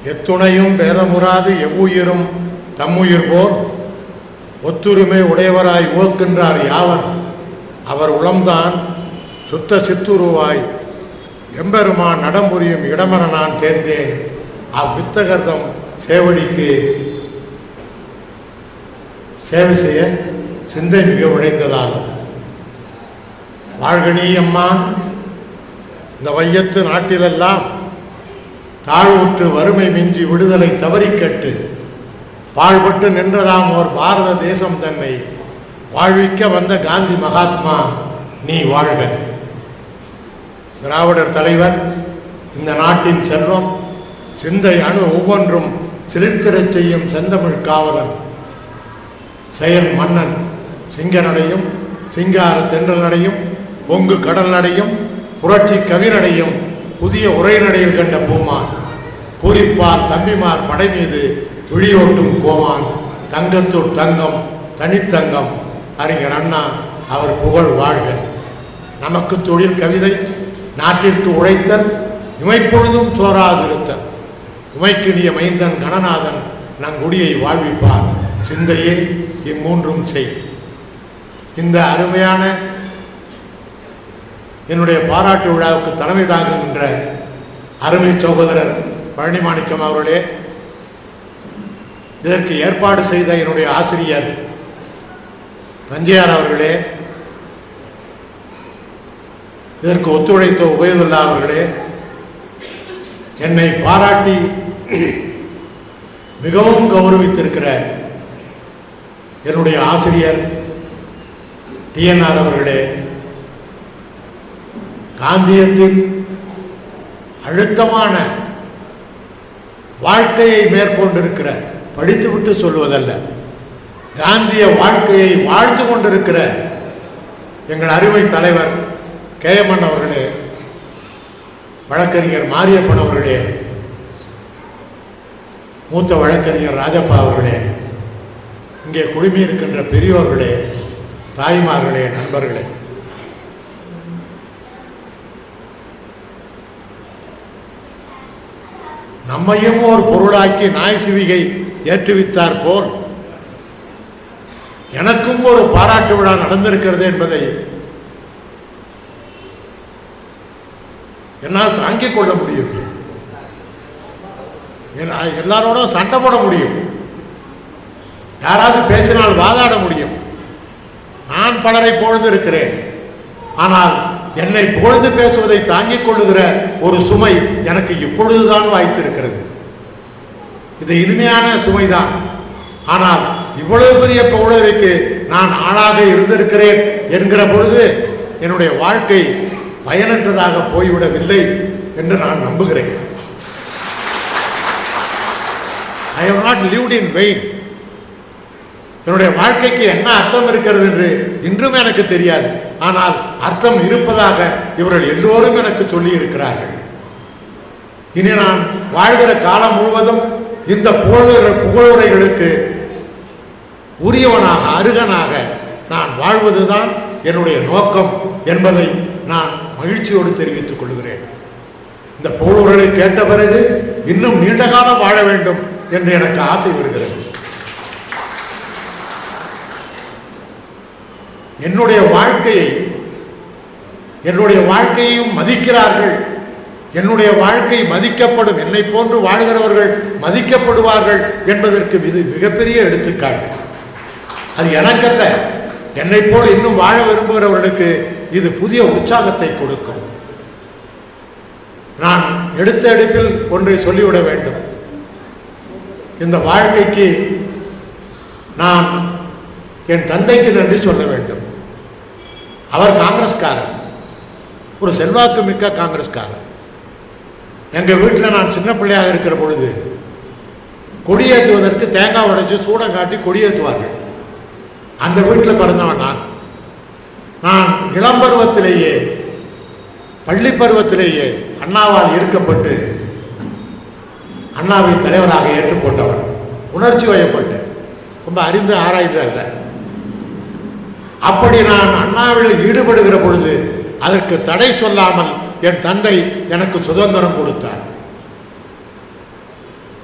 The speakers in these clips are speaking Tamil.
எத்துணையும் பேதமுறாது எவ்வுயிரும் தம்முயிர் போல் ஒத்துரிமை உடையவராய் உவக்கின்றார் யாவர் அவர் உளம்தான் சுத்த சித்துருவாய் எம்பெருமான் நடம்புரியும் இடமென நான் தேர்ந்தேன் அவ்வித்தகர்தம் சேவடிக்கு சேவை செய்ய சிந்தை மிக உழைந்ததாகும் வாழ்கனி அம்மா இந்த வையத்து நாட்டிலெல்லாம் தாழ்வுற்று வறுமை மிஞ்சி விடுதலை தவறிக்கட்டு பாழ்பட்டு நின்றதாம் ஓர் பாரத தேசம் தன்னை வாழ்விக்க வந்த காந்தி மகாத்மா நீ வாழ்க திராவிடர் தலைவர் இந்த நாட்டின் செல்வம் சிந்தை அணு ஒவ்வொன்றும் சிலிர்த்திடச் செய்யும் செந்தமிழ் காவலன் செயல் மன்னன் சிங்க நடையும் சிங்கார தென்றல் நடையும் பொங்கு கடல் நடையும் புரட்சி கவிநடையும் புதிய உரைநடையில் கண்ட பூமான் பூரிப்பார் தம்பிமார் படை மீது விழியோட்டும் கோமான் தங்கத்தூர் தங்கம் தனித்தங்கம் அறிஞர் அண்ணா அவர் புகழ் வாழ்க நமக்கு தொழில் கவிதை நாட்டிற்கு உழைத்தல் இமைப்பொழுதும் சோராதிருத்தல் உமைக்கினிய மைந்தன் கணநாதன் நங்குடியை வாழ்விப்பார் சிந்தையே இம்மூன்றும் செய் இந்த அருமையான என்னுடைய பாராட்டு விழாவுக்கு தலைமை தாங்குகின்ற அருமை சகோதரர் பழனிமாணிக்கம் அவர்களே இதற்கு ஏற்பாடு செய்த என்னுடைய ஆசிரியர் தஞ்சையார் அவர்களே இதற்கு ஒத்துழைத்த உபயதுல்லா அவர்களே என்னை பாராட்டி மிகவும் கௌரவித்திருக்கிற என்னுடைய ஆசிரியர் டிஎன்ஆர் அவர்களே காந்தியத்தின் அழுத்தமான வாழ்க்கையை மேற்கொண்டிருக்கிற படித்துவிட்டு சொல்வதல்ல காந்திய வாழ்க்கையை வாழ்ந்து கொண்டிருக்கிற எங்கள் அருமை தலைவர் கேஎம்என் அவர்களே வழக்கறிஞர் மாரியப்பன் அவர்களே மூத்த வழக்கறிஞர் ராஜப்பா அவர்களே இங்கே குழுமி இருக்கின்ற பெரியோர்களே தாய்மார்களே நண்பர்களே நம்மையும் ஒரு பொருளாக்கி நாய் சிவிகை ஏற்றுவித்தார் போல் எனக்கும் ஒரு பாராட்டு விழா நடந்திருக்கிறது என்பதை என்னால் தாங்கிக் கொள்ள முடியவில்லை ஏன்னா, எல்லாரோடும் சண்டை போட முடியும் யாராவது பேசினால் வாதாட முடியும் நான் பலரை புகழ்ந்து இருக்கிறேன் ஆனால் என்னை புகழ்ந்து பேசுவதை தாங்கிக் கொள்ளுகிற ஒரு சுமை எனக்கு இப்பொழுதுதான் வாய்த்திருக்கிறது இது இனிமையான சுமைதான் ஆனால் இவ்வளவு பெரிய புகழருக்கு நான் ஆளாக இருந்திருக்கிறேன் என்கிற பொழுது என்னுடைய வாழ்க்கை பயனற்றதாக போய்விடவில்லை என்று நான் நம்புகிறேன் I have not lived in vain என்னுடைய வாழ்க்கைக்கு என்ன அர்த்தம் இருக்கிறது என்று இன்றும் எனக்கு தெரியாது ஆனால் அர்த்தம் இருப்பதாக இவர்கள் எல்லோரும் எனக்கு சொல்லி இருக்கிறார்கள் இனி நான் வாழ்கிற காலம் முழுவதும் இந்த புகழ் புகழுரைகளுக்கு உரியவனாக அருகனாக நான் வாழ்வதுதான் என்னுடைய நோக்கம் என்பதை நான் மகிழ்ச்சியோடு தெரிவித்துக் கொள்கிறேன் இந்த புகழுரைகளை கேட்ட பிறகு இன்னும் நீண்ட காலம் வாழ வேண்டும் என்று எனக்கு ஆசை வருகிறது என்னுடைய வாழ்க்கையை என்னுடைய வாழ்க்கையையும் மதிக்கிறார்கள் என்னுடைய வாழ்க்கை மதிக்கப்படும் என்னை போன்று வாழ்கிறவர்கள் மதிக்கப்படுவார்கள் என்பதற்கு இது மிகப்பெரிய எடுத்துக்காட்டு அது எனக்கல்ல என்னை போல் இன்னும் வாழ விரும்புகிறவர்களுக்கு இது புதிய உற்சாகத்தை கொடுக்கும் நான் எடுத்த எடுப்பில் ஒன்றை சொல்லிவிட வேண்டும் இந்த வாழ்க்கைக்கு நான் என் தந்தைக்கு நன்றி சொல்ல வேண்டும் அவர் காங்கிரஸ்காரர் ஒரு செல்வாக்கு மிக்க காங்கிரஸ்காரர் எங்கள் வீட்டில் நான் சின்ன பிள்ளையாக இருக்கிற பொழுது கொடியேற்றுவதற்கு தேங்காய் உடைச்சு சூடம் காட்டி கொடியேற்றுவார்கள் அந்த வீட்டில் பிறந்தவன் நான் நான் இளம் பருவத்திலேயே பள்ளி பருவத்திலேயே அண்ணாவால் ஈர்க்கப்பட்டு அண்ணாவை தலைவராக ஏற்றுக்கொண்டவன் உணர்ச்சி வயப்பட்டு ரொம்ப அறிந்து ஆராய்ந்து அல்ல அப்படி நான் அண்ணாவில் ஈடுபடுகிற பொழுது அதற்கு தடை சொல்லாமல் என் தந்தை எனக்கு சுதந்திரம் கொடுத்தார்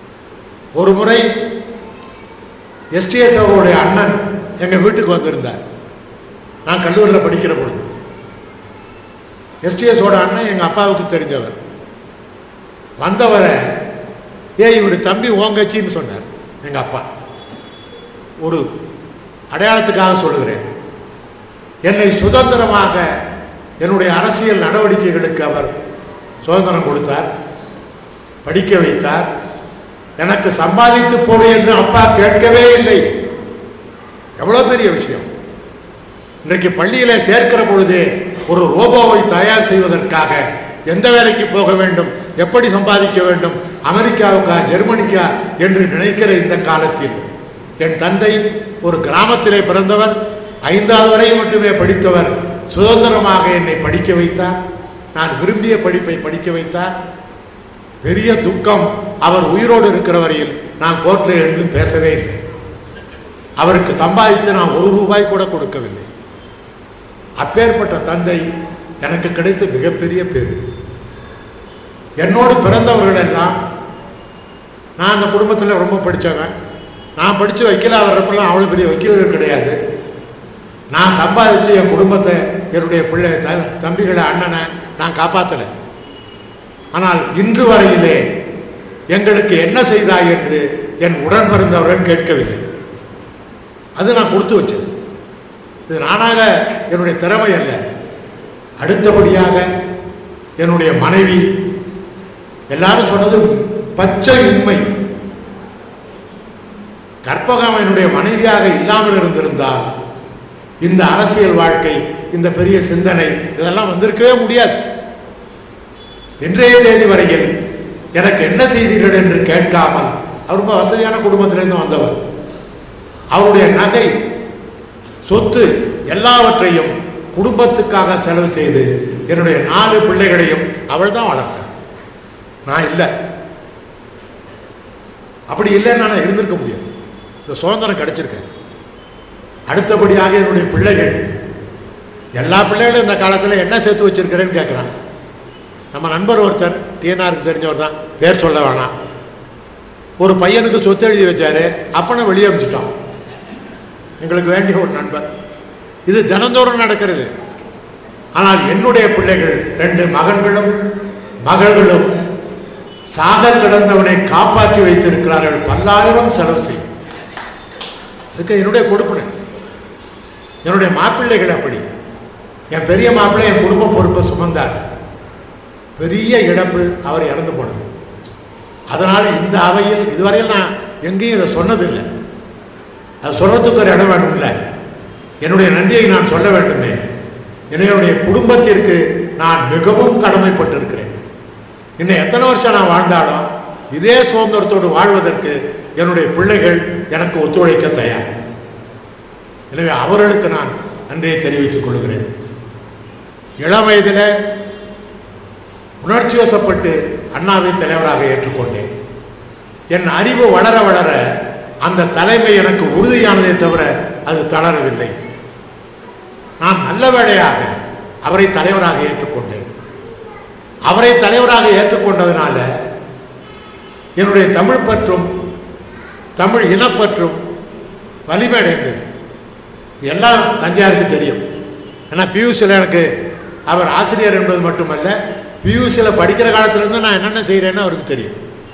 ஒரு முறை எஸ்டிஎஸ் அவருடைய அண்ணன் எங்கள் வீட்டுக்கு வந்திருந்தார் நான் கல்லூரியில் படிக்கிற பொழுது எஸ்டிஎஸோட அண்ணன் எங்கள் அப்பாவுக்கு தெரிஞ்சவர் வந்தவரை ஏய் இவர் தம்பி ஓங்கச்சின்னு சொன்னார் எங்கள் அப்பா ஒரு அடையாளத்துக்காக சொல்லுகிறேன் என்னை சுதந்திரமாக என்னுடைய அரசியல் நடவடிக்கைகளுக்கு அவர் சுதந்திரம் கொடுத்தார் படிக்க வைத்தார் எனக்கு சம்பாதித்து போடு என்று அப்பா கேட்கவே இல்லை எவ்வளோ பெரிய விஷயம் இன்றைக்கு பள்ளியிலே சேர்க்கிற பொழுதே ஒரு ரோபோவை தயார் செய்வதற்காக எந்த வேலைக்கு போக வேண்டும் எப்படி சம்பாதிக்க வேண்டும் அமெரிக்காவுக்கா ஜெர்மனிக்கா என்று நினைக்கிற இந்த காலத்தில் என் தந்தை ஒரு கிராமத்திலே பிறந்தவர் ஐந்தாவது வரை மட்டுமே படித்தவர் சுதந்திரமாக என்னை படிக்க வைத்தார் நான் விரும்பிய படிப்பை படிக்க வைத்தார் பெரிய துக்கம் அவர் உயிரோடு இருக்கிற வரையில் நான் கோர்ட்டில் எழுந்து பேசவே இல்லை அவருக்கு சம்பாதித்து நான் ஒரு ரூபாய் கூட கொடுக்கவில்லை அப்பேற்பட்ட தந்தை எனக்கு கிடைத்த மிகப்பெரிய பேரு என்னோடு பிறந்தவர்கள் எல்லாம் நான் அந்த குடும்பத்தில் ரொம்ப படித்தவன் நான் படித்து வக்கீலாக வர்றப்பெல்லாம் அவ்வளோ பெரிய வக்கீல்கள் கிடையாது நான் சம்பாதிச்சு என் குடும்பத்தை என்னுடைய பிள்ளை த தம்பிகளை அண்ணனை நான் காப்பாற்றலை ஆனால் இன்று வரையிலே எங்களுக்கு என்ன செய்தாய் என்று என் உடன் பிறந்தவர்கள் கேட்கவில்லை அது நான் கொடுத்து வச்சேன் இது நானாக என்னுடைய திறமை அல்ல அடுத்தபடியாக என்னுடைய மனைவி எல்லாரும் சொன்னது பச்சை உண்மை கற்பகம் என்னுடைய மனைவியாக இல்லாமல் இருந்திருந்தால் இந்த அரசியல் வாழ்க்கை இந்த பெரிய சிந்தனை இதெல்லாம் வந்திருக்கவே முடியாது இன்றைய தேதி வரையில் எனக்கு என்ன செய்தீர்கள் என்று கேட்காமல் அவர் ரொம்ப வசதியான குடும்பத்திலிருந்து வந்தவர் அவருடைய நகை சொத்து எல்லாவற்றையும் குடும்பத்துக்காக செலவு செய்து என்னுடைய நாலு பிள்ளைகளையும் அவள் தான் வளர்த்தாள் நான் இல்லை அப்படி இல்லைன்னு நான் இருந்திருக்க முடியாது இந்த சுதந்திரம் கிடைச்சிருக்கேன் அடுத்தபடியாக என்னுடைய பிள்ளைகள் எல்லா பிள்ளைகளும் இந்த காலத்தில் என்ன சேர்த்து வச்சிருக்கிறேன்னு கேட்குறான் நம்ம நண்பர் ஒருத்தர் டிஎன்ஆருக்கு தெரிஞ்சவர் தான் பேர் சொல்ல வேணாம் ஒரு பையனுக்கு சொத்து எழுதி வச்சாரு அப்பனை வெளியே அனுப்பிச்சிட்டான் எங்களுக்கு வேண்டிய ஒரு நண்பர் இது தினந்தோறும் நடக்கிறது ஆனால் என்னுடைய பிள்ளைகள் ரெண்டு மகன்களும் மகள்களும் சாக கிடந்தவனை காப்பாற்றி வைத்திருக்கிறார்கள் பல்லாயிரம் செலவு செய்யும் அதுக்கு என்னுடைய கொடுப்பினை என்னுடைய மாப்பிள்ளைகள் அப்படி என் பெரிய மாப்பிள்ளை என் குடும்ப பொறுப்பை சுமந்தார் பெரிய இழப்பு அவர் இறந்து போனது அதனால் இந்த அவையில் இதுவரையில் நான் எங்கேயும் இதை சொன்னதில்லை அது சொல்றதுக்கு ஒரு இடம் வேணும்ல என்னுடைய நன்றியை நான் சொல்ல வேண்டுமே என்னுடைய குடும்பத்திற்கு நான் மிகவும் கடமைப்பட்டிருக்கிறேன் இன்னும் எத்தனை வருஷம் நான் வாழ்ந்தாலும் இதே சுதந்திரத்தோடு வாழ்வதற்கு என்னுடைய பிள்ளைகள் எனக்கு ஒத்துழைக்க தயார் எனவே அவர்களுக்கு நான் நன்றியை தெரிவித்துக் கொள்கிறேன் இளம் வயதில் உணர்ச்சி வசப்பட்டு அண்ணாவை தலைவராக ஏற்றுக்கொண்டேன் என் அறிவு வளர வளர அந்த தலைமை எனக்கு உறுதியானதே தவிர அது தளரவில்லை நான் நல்ல வேளையாக அவரை தலைவராக ஏற்றுக்கொண்டேன் அவரை தலைவராக ஏற்றுக்கொண்டதுனால என்னுடைய தமிழ் பற்றும் தமிழ் இனப்பற்றும் வலிமையடைந்தது எல்லாம் தஞ்சாவூருக்கு தெரியும் ஏன்னா பியூசியில் எனக்கு அவர் ஆசிரியர் என்பது மட்டுமல்ல பியூசியில் படிக்கிற காலத்திலேருந்து நான் என்னென்ன செய்கிறேன்னு அவருக்கு தெரியும்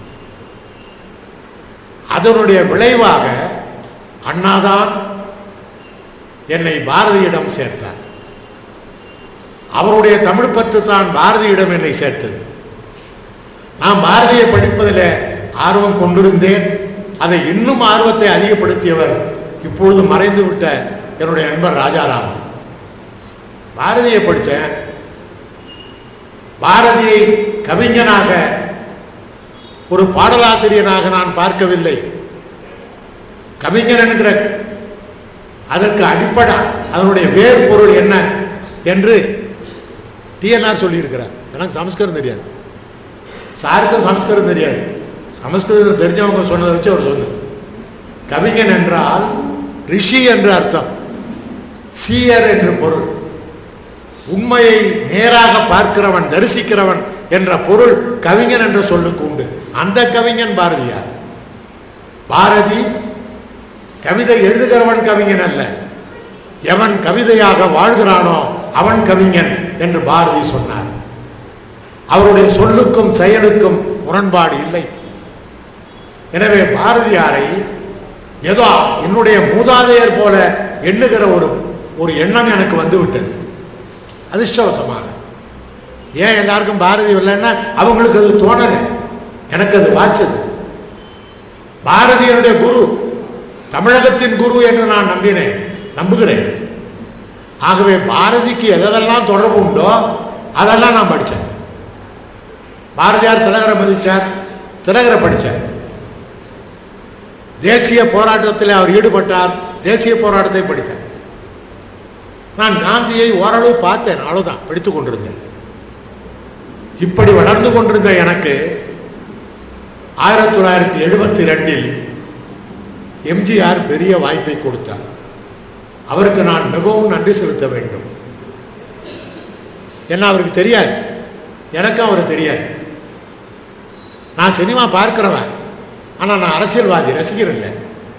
அதனுடைய விளைவாக அண்ணாதான் என்னை பாரதியிடம் சேர்த்தார் அவருடைய தமிழ் பற்று தான் பாரதியிடம் என்னை சேர்த்தது நான் பாரதியை படிப்பதில் ஆர்வம் கொண்டிருந்தேன் அதை இன்னும் ஆர்வத்தை அதிகப்படுத்தியவர் இப்பொழுது மறைந்து விட்ட என்னுடைய நண்பர் ராஜாராம் பாரதியை படித்தேன் பாரதியை கவிஞனாக ஒரு பாடலாசிரியனாக நான் பார்க்கவில்லை கவிஞன் என்கிற அதற்கு அடிப்படை அதனுடைய வேர் பொருள் என்ன என்று டிஎன்ஆர் சொல்லியிருக்கிறார் எனக்கு சமஸ்கிருதம் தெரியாது சாருக்கும் சமஸ்கிருதம் தெரியாது சமஸ்கிருதம் தெரிஞ்சவங்க சொன்னதை வச்சு அவர் சொன்னார் கவிஞன் என்றால் ரிஷி என்று அர்த்தம் சீயர் என்று பொருள் உண்மையை நேராக பார்க்கிறவன் தரிசிக்கிறவன் என்ற பொருள் கவிஞன் என்ற சொல்லுக்கு உண்டு அந்த கவிஞன் பாரதியார் பாரதி கவிதை எழுதுகிறவன் கவிஞன் அல்ல எவன் கவிதையாக வாழ்கிறானோ அவன் கவிஞன் என்று பாரதி சொன்னார் அவருடைய சொல்லுக்கும் செயலுக்கும் முரண்பாடு இல்லை எனவே பாரதியாரை ஏதோ என்னுடைய மூதாதையர் போல எண்ணுகிற ஒரு ஒரு எண்ணம் எனக்கு வந்து விட்டது அதிர்ஷ்டவசமாக ஏன் எல்லாருக்கும் பாரதி இல்லைன்னா அவங்களுக்கு அது தோணலை எனக்கு அது வாச்சது பாரதியனுடைய குரு தமிழகத்தின் குரு என்று நான் நம்பினேன் நம்புகிறேன் ஆகவே பாரதிக்கு எதெல்லாம் தொடர்பு உண்டோ அதெல்லாம் நான் படித்தேன் பாரதியார் திலகரை மதிச்சார் திலகரை படித்தார் தேசிய போராட்டத்தில் அவர் ஈடுபட்டார் தேசிய போராட்டத்தை படித்தார் நான் காந்தியை ஓரளவு பார்த்தேன் அவ்வளவுதான் படித்துக் கொண்டிருந்தேன் இப்படி வளர்ந்து கொண்டிருந்த எனக்கு ஆயிரத்தி தொள்ளாயிரத்தி எழுபத்தி ரெண்டில் எம்ஜிஆர் பெரிய வாய்ப்பை கொடுத்தார் அவருக்கு நான் மிகவும் நன்றி செலுத்த வேண்டும் என்ன அவருக்கு தெரியாது எனக்கும் அவருக்கு தெரியாது நான் சினிமா பார்க்கிறவன் ஆனால் நான் அரசியல்வாதி ரசிகர் இல்லை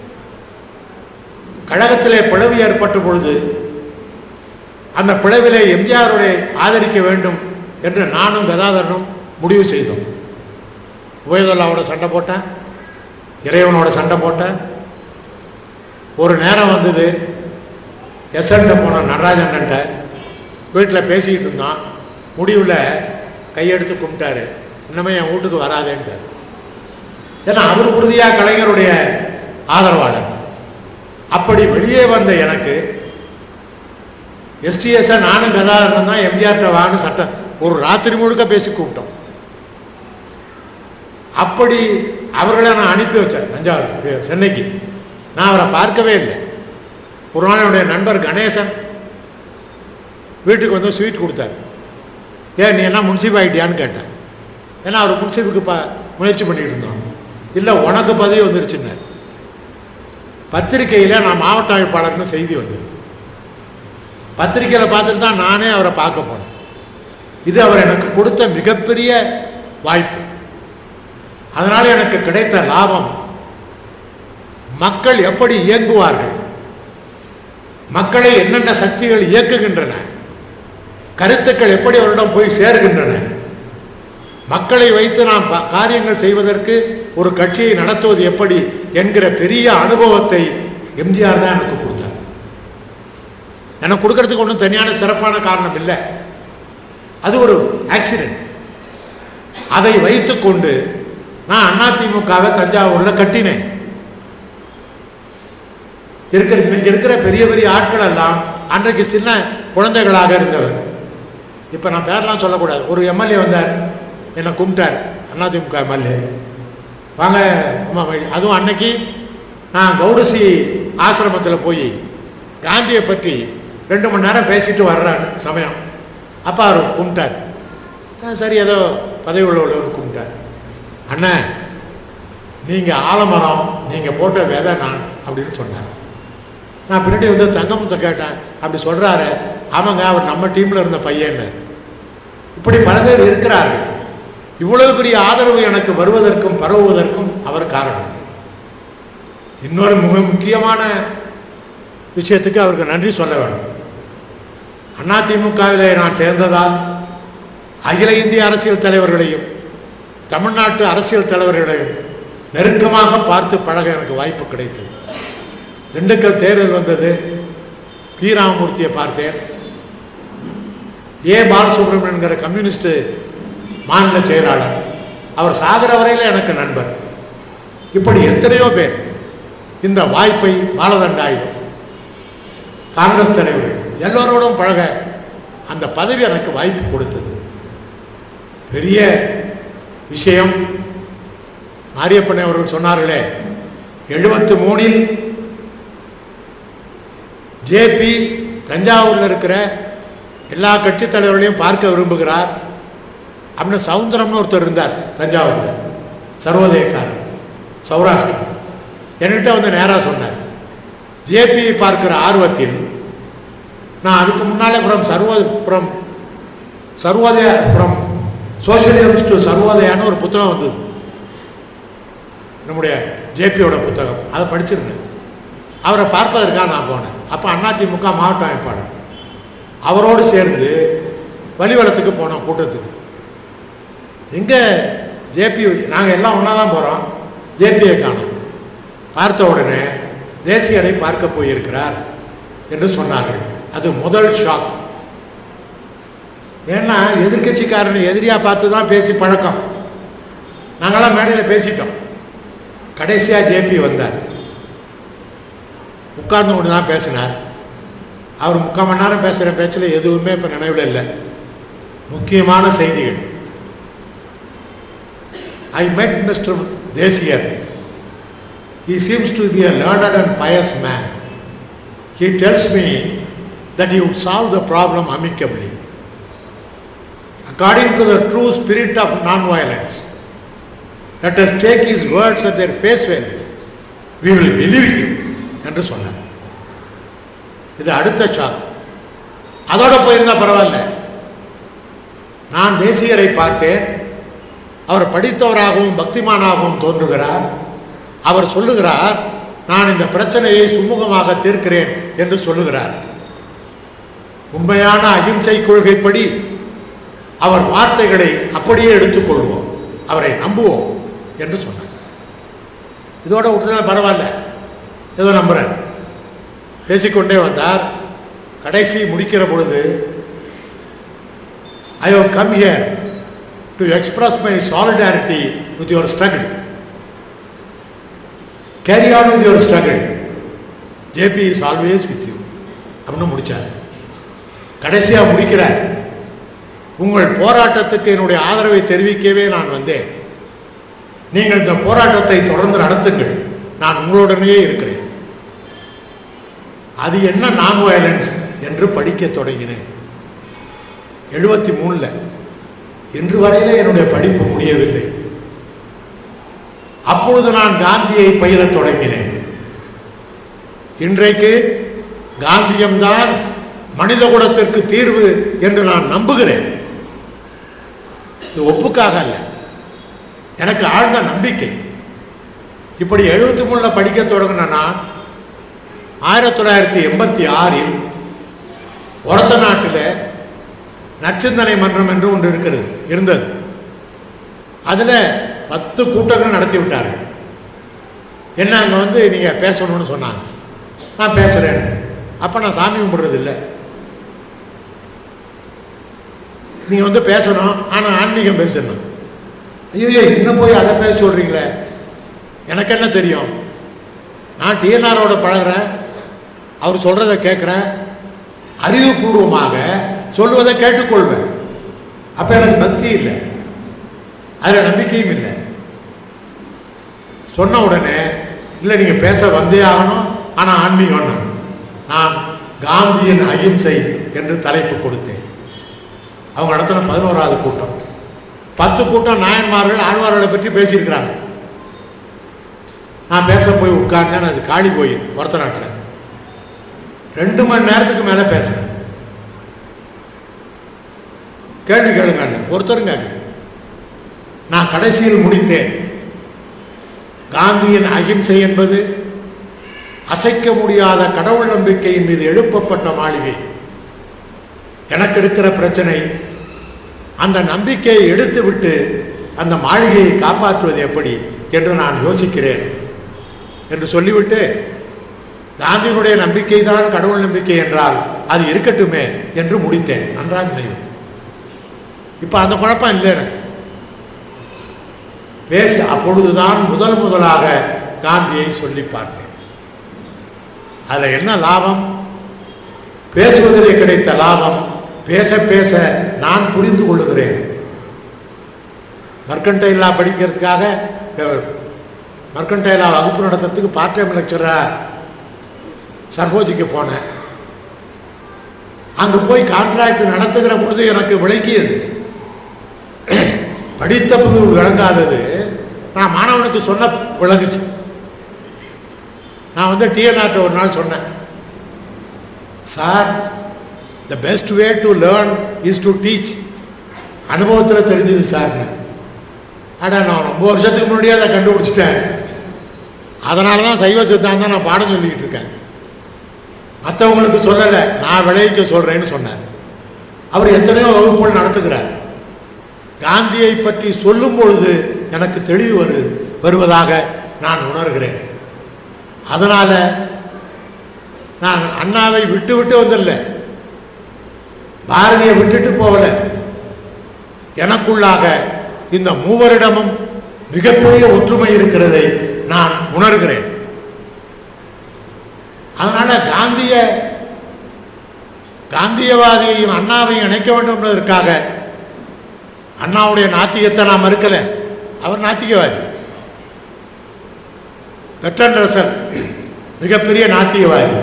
கழகத்திலே பிளவு ஏற்பட்ட பொழுது அந்த பிளவிலே எம்ஜிஆருடைய ஆதரிக்க வேண்டும் என்று நானும் கதாதரனும் முடிவு செய்தோம் உபயதொல்லாவோட சண்டை போட்டேன் இறைவனோட சண்டை போட்டேன் ஒரு நேரம் வந்தது எஸ்என்ட்ட போன நடராஜன்ட்ட வீட்டில் பேசிக்கிட்டு இருந்தான் முடிவில் கையெடுத்து கும்பிட்டாரு இன்னமே என் வீட்டுக்கு வராதேன்ட்டார் ஏன்னா அவர் உறுதியாக கலைஞருடைய ஆதரவாளர் அப்படி வெளியே வந்த எனக்கு எஸ்டிஎஸ்ஸை நானும் கதாதரன் தான் எம்ஜிஆர்கிட்ட வான்னு சட்டம் ஒரு ராத்திரி முழுக்க பேசி கூப்பிட்டோம் அப்படி அவர்களை நான் அனுப்பி வச்சேன் தஞ்சாவூர் சென்னைக்கு நான் அவரை பார்க்கவே இல்லை ஒரு நாள் என்னுடைய நண்பர் கணேசன் வீட்டுக்கு வந்து ஸ்வீட் கொடுத்தார் ஏன் நீ என்ன முன்சிப் ஆகிட்டியான்னு கேட்டேன் ஏன்னா அவர் முன்சிப்புக்கு ப முயற்சி பண்ணிட்டு இருந்தோம் இல்லை உனக்கு பதவி வந்துருச்சுன்னார் பத்திரிக்கையில் நான் மாவட்ட அமைப்பாளர்னு செய்தி வந்தது பத்திரிக்கையில் பார்த்துட்டு தான் நானே அவரை பார்க்க போனேன் இது அவர் எனக்கு கொடுத்த மிகப்பெரிய வாய்ப்பு அதனால் எனக்கு கிடைத்த லாபம் மக்கள் எப்படி இயங்குவார்கள் மக்களை என்னென்ன சக்திகள் இயக்குகின்றன கருத்துக்கள் எப்படி அவரிடம் போய் சேர்கின்றன மக்களை வைத்து நாம் ப- காரியங்கள் செய்வதற்கு ஒரு கட்சியை நடத்துவது எப்படி என்கிற பெரிய அனுபவத்தை எம்ஜிஆர் தான் எனக்கு கொடுத்தார் எனக்கு கொடுக்கறதுக்கு ஒன்றும் தனியான சிறப்பான காரணம் இல்லை அது ஒரு ஆக்சிடென்ட் அதை வைத்துக்கொண்டு நான் அதிமுகவை தஞ்சாவூரில் கட்டினேன் இருக்கிற இன்னைக்கு இருக்கிற பெரிய பெரிய ஆட்கள் எல்லாம் அன்றைக்கு சின்ன குழந்தைகளாக இருந்தவர் இப்போ நான் பேர்லாம் சொல்லக்கூடாது ஒரு எம்எல்ஏ வந்தார் என்னை கும்பிட்டார் அதிமுக எம்எல்ஏ வாங்க அம்மா வை- அதுவும் அன்னைக்கு நான் கௌடசி ஆசிரமத்தில் போய் காந்தியை பற்றி ரெண்டு மணி நேரம் பேசிட்டு வர்றாரு சமயம் அப்போ அவர் கும்பிட்டார் ஆ, சரி ஏதோ பதவி உள்ளவர் கும்பிட்டார் அண்ணன் நீங்கள் ஆலமரம் நீங்கள் போட்ட விதை நான் அப்படின்னு சொன்னார் நான் பின்னாடி வந்து தங்கமுத்த கேட்டேன் அப்படி சொல்கிறாரு ஆமாங்க அவர் நம்ம டீமில் இருந்த பையன்னார் இப்படி பல பேர் இருக்கிறார்கள் இவ்வளவு பெரிய ஆதரவு எனக்கு வருவதற்கும் பரவுவதற்கும் அவர் காரணம் இன்னொரு மிக முக்கியமான விஷயத்துக்கு அவருக்கு நன்றி சொல்ல வேண்டும் அதிமுகவிலே நான் சேர்ந்ததால் அகில இந்திய அரசியல் தலைவர்களையும் தமிழ்நாட்டு அரசியல் தலைவர்களையும் நெருக்கமாக பார்த்து பழக எனக்கு வாய்ப்பு கிடைத்தது திண்டுக்கல் தேர்தல் வந்தது பி ராமமூர்த்தியை பார்த்தேன் ஏ பாலசுப்ரமணியன்கிற கம்யூனிஸ்ட் மாநில செயலாளர் அவர் சாகர வரையில் எனக்கு நண்பர் இப்படி எத்தனையோ பேர் இந்த வாய்ப்பை பாலதண்டாயுதம் காங்கிரஸ் தலைவர்கள் எல்லோரோடும் பழக அந்த பதவி எனக்கு வாய்ப்பு கொடுத்தது பெரிய விஷயம் மாரியப்பன் அவர்கள் சொன்னார்களே எழுபத்து மூணில் ஜேபி தஞ்சாவூரில் இருக்கிற எல்லா கட்சித் தலைவர்களையும் பார்க்க விரும்புகிறார் அப்படின்னு சவுந்தரம்னு ஒருத்தர் இருந்தார் தஞ்சாவூரில் சர்வோதயக்காரர் சௌராஷ்டிரா என்கிட்ட வந்து நேராக சொன்னார் ஜேபி பார்க்கிற ஆர்வத்தில் நான் அதுக்கு முன்னாலே புறம் சர்வ புறம் சர்வோதய புறம் சோசியலிசம் டு சர்வோதயான்னு ஒரு புத்தகம் வந்தது நம்முடைய ஜேபியோட புத்தகம் அதை படிச்சிருந்தேன் அவரை பார்ப்பதற்காக நான் போனேன் அப்போ அதிமுக மாவட்ட அமைப்பாளர் அவரோடு சேர்ந்து வலிவலத்துக்கு போனோம் கூட்டத்துக்கு எங்கே ஜேபி நாங்கள் எல்லாம் ஒன்றா தான் போகிறோம் ஜேபியை காணோம் பார்த்த உடனே தேசியரை பார்க்க போயிருக்கிறார் என்று சொன்னார்கள் அது முதல் ஷாக் ஏன்னா எதிர்க்கட்சிக்காரனை எதிரியாக பார்த்து தான் பேசி பழக்கம் நாங்களாம் மேடையில் பேசிட்டோம் கடைசியாக ஜேபி வந்தார் உட்கார்ந்து கொண்டு தான் பேசினார் அவர் முக்கால் மணி நேரம் பேசுகிற பேச்சில் எதுவுமே இப்போ நினைவில் இல்லை முக்கியமான செய்திகள் ஐ met மிஸ்டர் தேசியர் he seems to be a learned and pious man he tells me that he would solve the problem amicably according to the true spirit of non-violence let us take his words at their face value we will believe him என்று சொன்னார் இது அடுத்த ஷாக் அதோட போயிருந்தா பரவாயில்ல நான் தேசியரை பார்த்தேன் அவர் படித்தவராகவும் பக்திமானாகவும் தோன்றுகிறார் அவர் சொல்லுகிறார் நான் இந்த பிரச்சனையை சுமூகமாக தீர்க்கிறேன் என்று சொல்லுகிறார் உண்மையான அகிம்சை கொள்கைப்படி அவர் வார்த்தைகளை அப்படியே எடுத்துக்கொள்வோம் அவரை நம்புவோம் என்று சொன்னார் இதோட விட்டுனா பரவாயில்ல ஏதோ நம்புறார் பேசிக்கொண்டே வந்தார் கடைசி முடிக்கிற பொழுது I have come here to express my solidarity with your struggle carry on with your struggle JP is always with you அப்படின்னு முடிச்சார் கடைசியாக முடிக்கிறார் உங்கள் போராட்டத்துக்கு என்னுடைய ஆதரவை தெரிவிக்கவே நான் வந்தேன் நீங்கள் இந்த போராட்டத்தை தொடர்ந்து நடத்துங்கள் நான் உங்களுடனேயே இருக்கிறேன் அது என்ன நான் வயலன்ஸ் என்று படிக்க தொடங்கினேன் எழுபத்தி மூணில் இன்று வரையில என்னுடைய படிப்பு முடியவில்லை அப்பொழுது நான் காந்தியை பயிரத் தொடங்கினேன் இன்றைக்கு காந்தியம்தான் மனித குலத்திற்கு தீர்வு என்று நான் நம்புகிறேன் இது ஒப்புக்காக அல்ல எனக்கு ஆழ்ந்த நம்பிக்கை இப்படி எழுபத்தி மூணில் படிக்க தொடங்கின நான் ஆயிரத்தி தொள்ளாயிரத்தி எண்பத்தி ஆறில் ஒரத்த நாட்டில் நற்சிந்தனை மன்றம் என்று ஒன்று இருக்கிறது இருந்தது அதில் பத்து கூட்டங்கள் நடத்தி விட்டார்கள் என்ன அங்கே வந்து நீங்கள் பேசணும்னு சொன்னாங்க நான் பேசுகிறேன் அப்போ நான் சாமி கும்பிட்றது இல்லை நீங்கள் வந்து பேசணும் ஆனால் ஆன்மீகம் பேசணும் ஐயோ என்ன போய் அதை பேச சொல்கிறீங்களே எனக்கு என்ன தெரியும் நான் டிஎன்ஆரோட பழகிறேன் அவர் சொல்கிறத கேட்குறேன் அறிவுபூர்வமாக சொல்லுவதை கேட்டுக்கொள்வேன் அப்போ எனக்கு பக்தி இல்லை அதில் நம்பிக்கையும் இல்லை சொன்ன உடனே இல்லை நீங்கள் பேச வந்தே ஆகணும் ஆனால் ஆன்மீகம் நான் காந்தியின் அகிம்சை என்று தலைப்பு கொடுத்தேன் அவங்க நடத்தின பதினோராவது கூட்டம் பத்து கூட்டம் நாயன்மார்கள் ஆழ்வார்களை பற்றி பேசியிருக்கிறாங்க நான் பேச போய் உட்கார்ந்தேன் அது காளி கோயில் ஒருத்த நாட்டில் ரெண்டு மணி நேரத்துக்கு மேலே பேசுகிறேன் கேள்வி கேளுங்க ஒருத்தரும் கேட்கல நான் கடைசியில் முடித்தேன் காந்தியின் அகிம்சை என்பது அசைக்க முடியாத கடவுள் நம்பிக்கையின் மீது எழுப்பப்பட்ட மாளிகை எனக்கு இருக்கிற பிரச்சனை அந்த நம்பிக்கையை எடுத்துவிட்டு அந்த மாளிகையை காப்பாற்றுவது எப்படி என்று நான் யோசிக்கிறேன் என்று சொல்லிவிட்டு காந்தியினுடைய நம்பிக்கை தான் கடவுள் நம்பிக்கை என்றால் அது இருக்கட்டுமே என்று முடித்தேன் நன்றாக நினைவு இப்போ அந்த குழப்பம் இல்லை எனக்கு பேசி அப்பொழுதுதான் முதல் முதலாக காந்தியை சொல்லி பார்த்தேன் அதில் என்ன லாபம் பேசுவதிலே கிடைத்த லாபம் பேச பேச நான் புரிந்து கொள்ளுகிறேன் மர்கண்டைலா படிக்கிறதுக்காக மர்கண்டைலா வகுப்பு நடத்துறதுக்கு பார்ட் டைம் லெக்சராக சர்வோஜிக்கு போனேன் அங்கே போய் கான்ட்ராக்ட் நடத்துகிற பொழுது எனக்கு விளக்கியது படித்த புது விளங்காதது நான் மாணவனுக்கு சொன்ன விளங்குச்சு நான் வந்து டிஎன்ஆர்ட்ட ஒரு நாள் சொன்னேன் sir the best way to learn is to teach அனுபவத்தில் தெரிஞ்சது சார்னு அடா நான் ரொம்ப வருஷத்துக்கு முன்னாடியே அதை கண்டுபிடிச்சிட்டேன் அதனால தான் சைவ சித்தாந்தம் நான் பாடம் சொல்லிக்கிட்டு இருக்கேன் மற்றவங்களுக்கு சொல்லலை நான் விளைவிக்க சொல்கிறேன்னு சொன்னார் அவர் எத்தனையோ வகுப்புகள் நடத்துகிறார் காந்தியை பற்றி சொல்லும் பொழுது எனக்கு தெளிவு வரு வருவதாக நான் உணர்கிறேன் அதனால் நான் அண்ணாவை விட்டு விட்டு வந்தல்ல பாரதியை விட்டுட்டு போகல எனக்குள்ளாக இந்த மூவரிடமும் மிகப்பெரிய ஒற்றுமை இருக்கிறதை நான் உணர்கிறேன் அதனால காந்திய காந்தியவாதியையும் அண்ணாவையும் இணைக்க வேண்டும் என்பதற்காக அண்ணாவுடைய நாத்திகத்தை நான் மறுக்கல அவர் நாத்திகவாதி பெட்ரன் ரசல் மிகப்பெரிய நாத்திகவாதி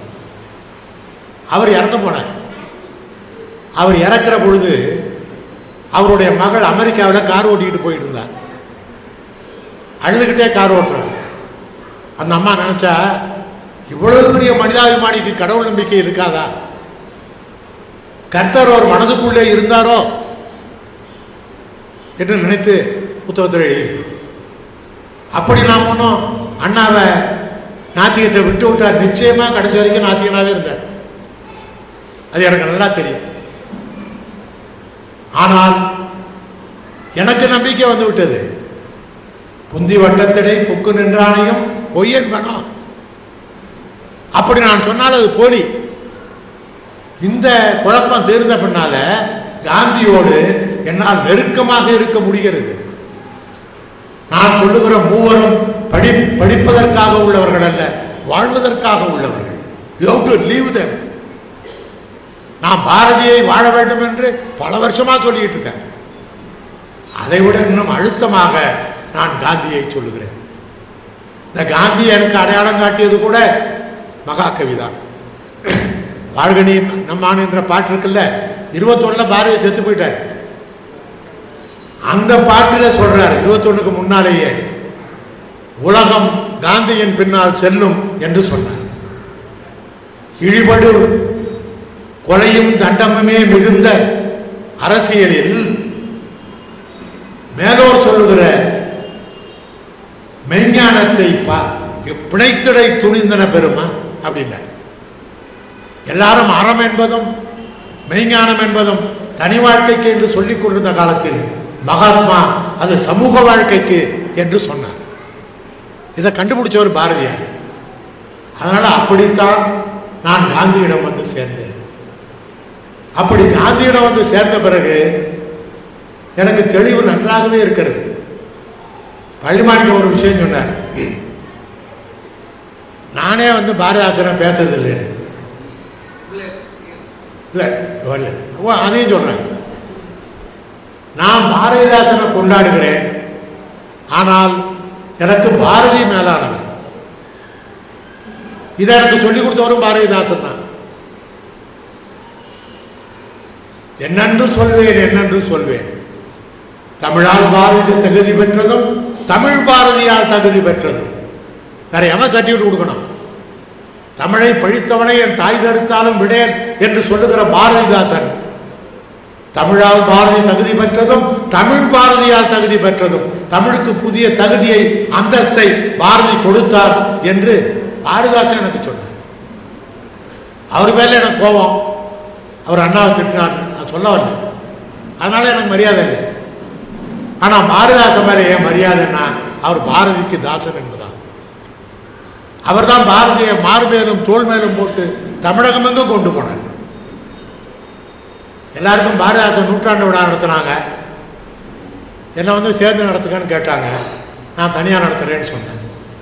அவர் இறந்து போனார் அவர் இறக்குற பொழுது அவருடைய மகள் அமெரிக்காவில் கார் ஓட்டிக்கிட்டு போயிட்டு இருந்தார் அழுதுகிட்டே கார் ஓட்டுறார் அந்த அம்மா நினைச்சா இவ்வளவு பெரிய மனிதாபிமானிக்கு கடவுள் நம்பிக்கை இருக்காதா கர்த்தர் ஒரு மனதுக்குள்ளே இருந்தாரோ என்று நினைத்து புத்தகத்தில் எழுதியிருக்கு அப்படி நாம் ஒன்றும் அண்ணாவை நாத்திகத்தை விட்டு விட்டார் நிச்சயமா கடைசி வரைக்கும் நாத்திகனாகவே இருந்தார் அது எனக்கு நல்லா தெரியும் ஆனால் எனக்கு நம்பிக்கை வந்து விட்டது புந்தி வட்டத்திடை புக்கு நின்றானையும் பொய்யன் பணம் அப்படி நான் சொன்னால் அது போலி இந்த குழப்பம் தீர்ந்த பின்னால காந்தியோடு என்னால் நெருக்கமாக இருக்க முடிகிறது நான் சொல்லுகிற மூவரும் படி படிப்பதற்காக உள்ளவர்கள் அல்ல வாழ்வதற்காக உள்ளவர்கள் யூ டு லீவ் them நான் பாரதியை வாழ வேண்டும் என்று பல வருஷமா சொல்லிட்டு இருக்கேன் அதை விட இன்னும் அழுத்தமாக நான் காந்தியை சொல்லுகிறேன் இந்த காந்தி எனக்கு அடையாளம் காட்டியது கூட மகாகவி தான் வாழ்கனி நம்மான் என்ற பாட்டு இருக்குல்ல இருபத்தொன்னுல பாரதி செத்து போயிட்டார் அந்த பாட்டில் சொல்றார் இருபத்தொன்னுக்கு முன்னாலேயே உலகம் காந்தியின் பின்னால் செல்லும் என்று சொன்னார் இழிபடு கொலையும் தண்டமுமே மிகுந்த அரசியலில் மேலோர் சொல்லுகிற மெய்ஞானத்தை பா பிணைத்திடை துணிந்தன பெருமா அப்படின்னார் எல்லாரும் அறம் என்பதும் மெய்ஞானம் என்பதும் தனி வாழ்க்கைக்கு என்று சொல்லிக் கொண்டிருந்த காலத்தில் மகாத்மா அது சமூக வாழ்க்கைக்கு என்று சொன்னார் இதை கண்டுபிடிச்சவர் பாரதியார் அதனால அப்படித்தான் நான் காந்தியிடம் வந்து சேர்ந்தேன் அப்படி காந்தியிடம் வந்து சேர்ந்த பிறகு எனக்கு தெளிவு நன்றாகவே இருக்கிறது பள்ளிமாணிக்க ஒரு விஷயம் சொன்னார் நானே வந்து பாரதிதாசனை பேசுறது இல்லைன்னு இல்லை வரல ஓ அதையும் சொல்றேன் நான் பாரதிதாசனை கொண்டாடுகிறேன் ஆனால் எனக்கு பாரதி மேலானவன் இதை எனக்கு சொல்லிக் கொடுத்தவரும் பாரதிதாசன் தான் என்னென்று சொல்வேன் என்னென்று சொல்வேன் தமிழால் பாரதி தகுதி பெற்றதும் தமிழ் பாரதியால் தகுதி பெற்றதும் வேற எவன் சர்டிஃபிகேட் கொடுக்கணும் தமிழை பழித்தவனை என் தாய் தடுத்தாலும் விடேன் என்று சொல்லுகிற பாரதிதாசன் தமிழால் பாரதி தகுதி பெற்றதும் தமிழ் பாரதியால் தகுதி பெற்றதும் தமிழுக்கு புதிய தகுதியை அந்தஸ்தை பாரதி கொடுத்தார் என்று பாரதிதாசன் எனக்கு சொன்னார் அவர் மேல எனக்கு கோபம் அவர் அண்ணாவை திட்டினார் நான் சொல்ல வரல அதனால எனக்கு மரியாதை இல்லை ஆனால் பாரதிதாசன் மேலே ஏன் மரியாதைன்னா அவர் பாரதிக்கு தாசன் என்பதான் அவர் தான் பாரதியை மார் மேலும் தோல் மேலும் போட்டு தமிழகம் எங்கும் கொண்டு போனார் எல்லாருக்கும் பாரதிதாசன் நூற்றாண்டு விழா நடத்தினாங்க என்னை வந்து சேர்ந்து நடத்துங்கன்னு கேட்டாங்க நான் தனியாக நடத்துகிறேன்னு சொன்னேன்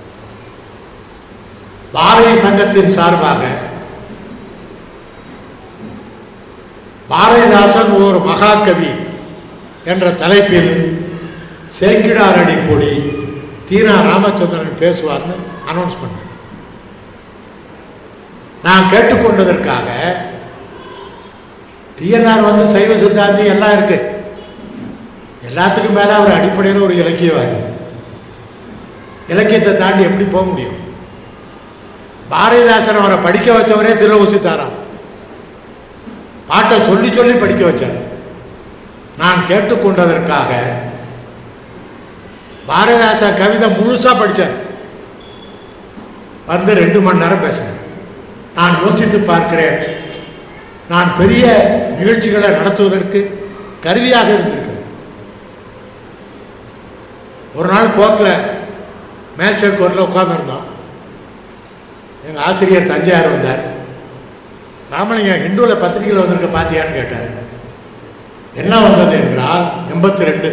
பாரதி சங்கத்தின் சார்பாக பாரதிதாசன் ஒரு மகாகவி என்ற தலைப்பில் சேக்கிடார் அடி பொடி தீனா ராமச்சந்திரன் பேசுவார்னு அனௌன்ஸ் பண்ணேன் நான் கேட்டுக்கொண்டதற்காக டிஎன்ஆர் வந்து சைவ சித்தாந்தி எல்லாம் இருக்கு எல்லாத்துக்கும் மேல அவர் அடிப்படையில் ஒரு இலக்கியவாதி இலக்கியத்தை தாண்டி எப்படி போக முடியும் பாரதிதாசன் அவரை படிக்க வச்சவரே திருவசித்தாராம் பாட்டை சொல்லி சொல்லி படிக்க வச்சார் நான் கேட்டுக்கொண்டதற்காக பாரதிதாசன் கவிதை முழுசா படித்தார் வந்து ரெண்டு மணி நேரம் பேசினேன் நான் யோசித்து பார்க்கிறேன் நான் பெரிய நிகழ்ச்சிகளை நடத்துவதற்கு கருவியாக இருந்திருக்கிறேன் ஒரு நாள் கோர்ட்டில் மேஜிஸ்ட்ரேட் கோர்ட்டில் உட்கார்ந்துருந்தோம் எங்கள் ஆசிரியர் தஞ்சாவூர் வந்தார் ராமலிங்கம் ஹிந்துவில் பத்திரிகையில் வந்திருக்க பாத்தியான்னு கேட்டார் என்ன வந்தது என்றால் எண்பத்தி ரெண்டு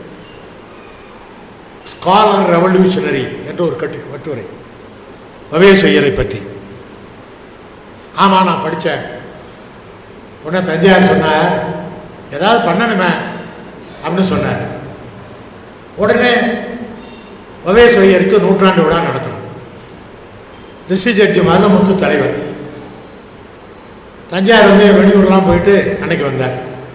ஸ்காலர் ரெவல்யூஷனரி என்ற ஒரு கட்டு கட்டுரை பவேஸ்வயரை பற்றி ஆமாம் நான் படித்தேன் உடனே தஞ்சாவூர் சொன்னார் ஏதாவது பண்ணணுமே அப்படின்னு சொன்னார் உடனே பவேஸ்வயருக்கு நூற்றாண்டு விழா நடத்தணும் ரிஷி ஜட்ஜி மதமுத்து தலைவர் தஞ்சாவூர் வந்து வெளியூர்லாம் போயிட்டு அன்னைக்கு வந்தார்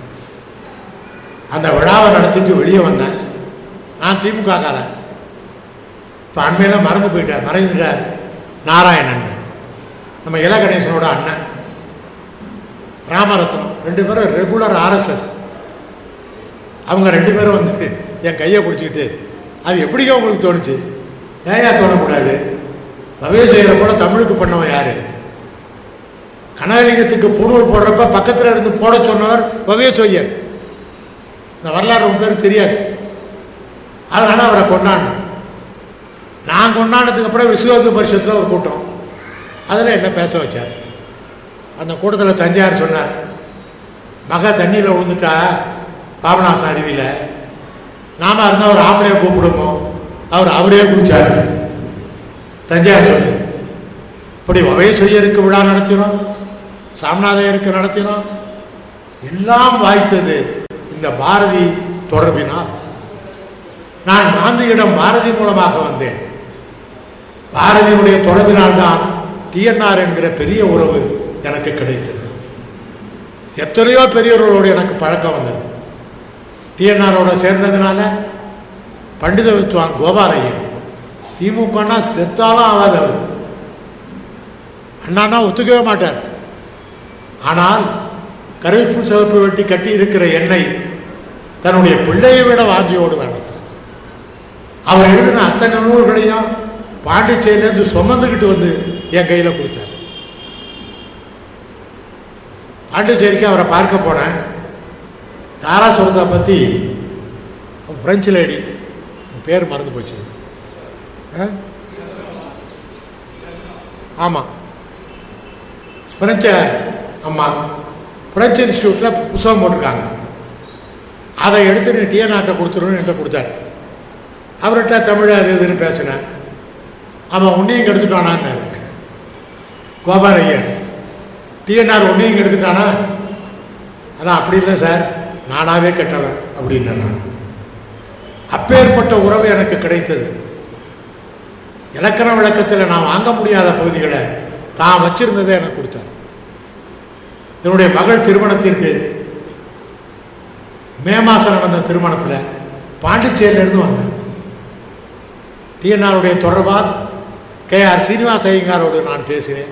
அந்த விழாவை நடத்திட்டு வெளியே வந்தேன் நான் திமுக காரன் இப்போ அண்மையில் மறந்து போயிட்டார் மறைந்துட்டார் நாராயணன் நம்ம இல கணேசனோட அண்ணன் ராமரத்னம் ரெண்டு பேரும் ரெகுலர் ஆர்எஸ்எஸ் அவங்க ரெண்டு பேரும் வந்து என் கையை பிடிச்சிக்கிட்டு அது எப்படிங்க உங்களுக்கு தோணுச்சு ஏயா தோணக்கூடாது பவேஸ்வரரை கூட தமிழுக்கு பண்ணவன் யாரு கனகலிங்கத்துக்கு பூணூல் போடுறப்ப பக்கத்தில் இருந்து போட சொன்னவர் பவேஸ்வரியர் இந்த வரலாறு ரொம்ப பேருக்கு தெரியாது அதனால அவரை கொண்டாடணும் நான் கொண்டாடினதுக்கு அப்புறம் விஸ்வந்து பரிஷத்தில் ஒரு கூட்டம் அதில் என்ன பேச வச்சார் அந்த கூட்டத்தில் தஞ்சாவூர் சொன்னார் மக தண்ணியில் விழுந்துட்டா பாபநாசம் அருவியில் நாம இருந்தால் ஒரு ஆம்பளையை கூப்பிடுமோ அவர் அவரே குதிச்சார் தஞ்சாவூர் சொல்லி இப்படி ஒவேஸ்வரியருக்கு விழா நடத்தினோம் சாம்நாதையருக்கு நடத்தினோம் எல்லாம் வாய்த்தது இந்த பாரதி தொடர்பினால் நான் காந்தியிடம் பாரதி மூலமாக வந்தேன் பாரதியினுடைய தொடர்பினால்தான் டிஎன்ஆர் என்கிற பெரிய உறவு எனக்கு கிடைத்தது எத்தனையோ பெரியவர்களோடு எனக்கு பழக்கம் வந்தது டிஎன்ஆரோட சேர்ந்ததுனால பண்டித வித்வான் கோபாலையர் திமுகனா செத்தாலும் ஆகாது அவர் அண்ணானா ஒத்துக்கவே மாட்டார் ஆனால் கருப்பு சிவப்பு வெட்டி கட்டி இருக்கிற எண்ணெய் தன்னுடைய பிள்ளையை விட வாஞ்சியோடு வளர்த்தார் அவர் எழுதின அத்தனை நூல்களையும் பாண்டிச்சேரியிலேருந்து சுமந்துக்கிட்டு வந்து என் கையில் கொடுத்தார் பாண்டிச்சேரிக்கு அவரை பார்க்க போனேன் தாராசுரத்தை பற்றி பிரெஞ்சு லேடி பேர் மறந்து போச்சு ஆ? ஆமாம் பிரெஞ்ச அம்மா பிரெஞ்சு இன்ஸ்டியூட்டில் புத்தகம் போட்டிருக்காங்க அதை எடுத்து நீ டிஎன்ஆர்ட்ட கொடுத்துருன்னு என்கிட்ட கொடுத்தாரு அவர்கிட்ட தமிழ் அது இதுன்னு பேசினேன் அவன் உன்னையும் கெடுத்துட்டானான்னாரு கோபால் ஐயர் டிஎன்ஆர் உன்னையும் கெடுத்துட்டானா அதான் அப்படி இல்லை சார் நானாவே கெட்டவன் அப்படின்னேன் நான் அப்பேற்பட்ட உறவு எனக்கு கிடைத்தது இலக்கண விளக்கத்தில் நான் வாங்க முடியாத பகுதிகளை தான் வச்சிருந்ததை எனக்கு கொடுத்தார் என்னுடைய மகள் திருமணத்திற்கு மே மாதம் நடந்த திருமணத்தில் பாண்டிச்சேரியிலேருந்து வந்தேன் டிஎன்ஆருடைய தொடர்பால் கே ஆர் சீனிவாச ஐயங்காரோடு நான் பேசினேன்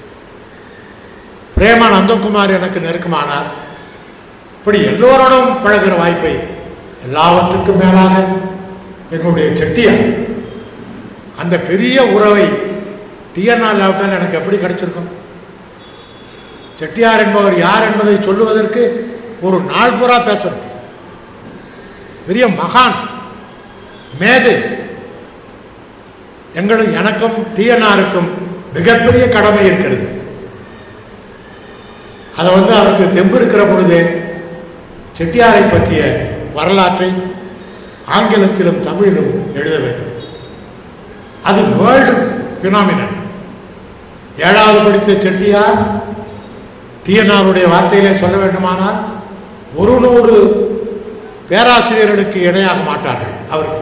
பிரேமா நந்தகுமார் எனக்கு நெருக்கமானார் இப்படி எல்லோரோடும் பழகுற வாய்ப்பை எல்லாவற்றுக்கும் மேலாக எங்களுடைய செட்டியார் அந்த பெரிய உறவை டிஎன்ஆர் லேப்டால் எனக்கு எப்படி கிடைச்சிருக்கும் செட்டியார் என்பவர் யார் என்பதை சொல்லுவதற்கு ஒரு நாள் பூரா பேசணும் பெரிய மகான் மேதை எங்களுக்கு எனக்கும் டிஎன்ஆருக்கும் மிகப்பெரிய கடமை இருக்கிறது அதை வந்து அவருக்கு தெம்பு இருக்கிற பொழுதே செட்டியாரை பற்றிய வரலாற்றை ஆங்கிலத்திலும் தமிழிலும் எழுத வேண்டும் அது வேர்ல்டு பினாமினன் ஏழாவது படித்த செட்டியார் டிஎன்ஆருடைய வார்த்தையிலே சொல்ல வேண்டுமானால் ஒரு நூறு பேராசிரியர்களுக்கு இணையாக மாட்டார்கள் அவருக்கு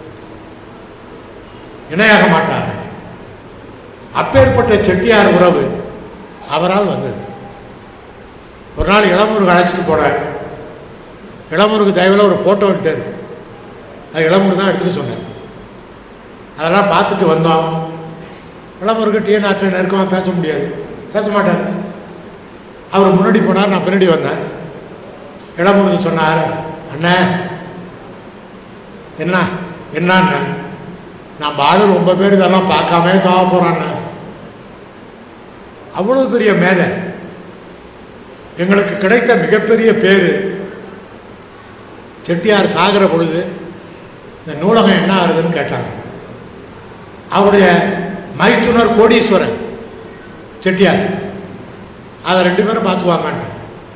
இணையாக மாட்டார்கள் அப்பேற்பட்ட செட்டியார் உறவு அவரால் வந்தது ஒரு நாள் இளமூருக்கு அழைச்சிட்டு போனார் இளமூருக்கு தயவில் ஒரு ஃபோட்டோ எடுத்து இருக்கு அது இளமூர் தான் எடுத்துக்க சொன்னார் அதெல்லாம் பார்த்துட்டு வந்தோம் இளமூருக்கு டிஎன்ஆர்ட்ட நெருக்கமாக பேச முடியாது பேச மாட்டார் அவர் முன்னாடி போனார் நான் பின்னாடி வந்தேன் இளமூருக்கு சொன்னார் அண்ணே என்ன என்னண்ணே நம்ம ஆளு ரொம்ப பேர் இதெல்லாம் பார்க்காம சாக போகிறாண்ணே அவ்வளவு பெரிய மேதை எங்களுக்கு கிடைத்த மிகப்பெரிய பேரு செட்டியார் சாகிற பொழுது இந்த நூலகம் என்ன ஆகுதுன்னு கேட்டாங்க அவருடைய மைத்துனர் கோடீஸ்வரன் செட்டியார் அதை ரெண்டு பேரும் பார்த்துக்குவாங்கன்னு